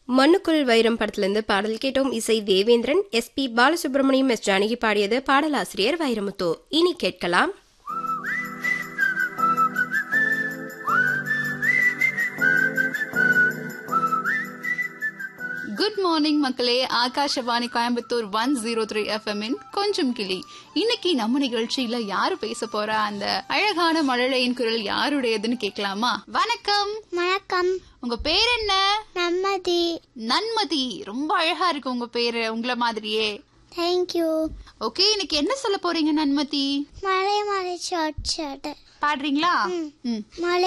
மண்ணுக்குள் வைரம் படத்திலிருந்து பாடல் கேட்டோம் இசை Devendran S P Balasubrahmanyam S Janaki பாடியது பாடலாசிரியர் வைரமுத்து இனி கேட்கலாம் குட் மார்னிங் மக்களே Akashvani Coimbatore one zero three எஃப்எம்மின் கொஞ்சம் கிளி இன்னைக்கு நம்ம நிகழ்ச்சியில யாரு பேச போறா அந்த அழகான மழலையின் குரல் யாருடையதுன்னு கேட்கலாமா வணக்கம் வணக்கம் உங்க பேர் என்ன நம்மதி நன்மதி ரொம்ப அழகா இருக்கு உங்க பேரு உங்கள மாதிரியே தேங்க்யூ ஓகே இன்னைக்கு என்ன சொல்ல போறீங்க நன்மதி மலை மலை ஷார்ட் ஷார்ட் பாடுறீங்களா ம் மலை